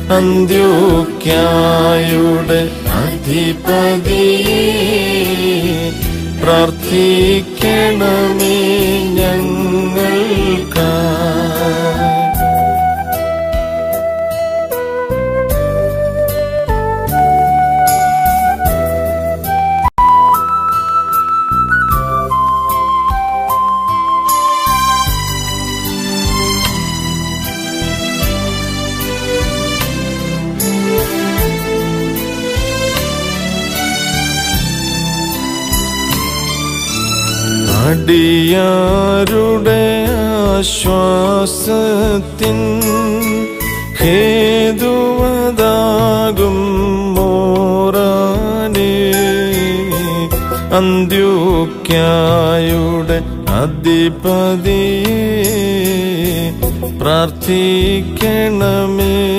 അന്ത്യോക്യായുടെ അധിപതിയെ പ്രാർത്ഥിക്കണമേ ഞങ്ങൾക്കാ അടിയാരുടെ ആശ്വാസത്തിൻ ഹേതുവതാകും മോറാനേ അന്ത്യോക്യായുടെ അധിപതിയെ പ്രാർത്ഥിക്കണമേ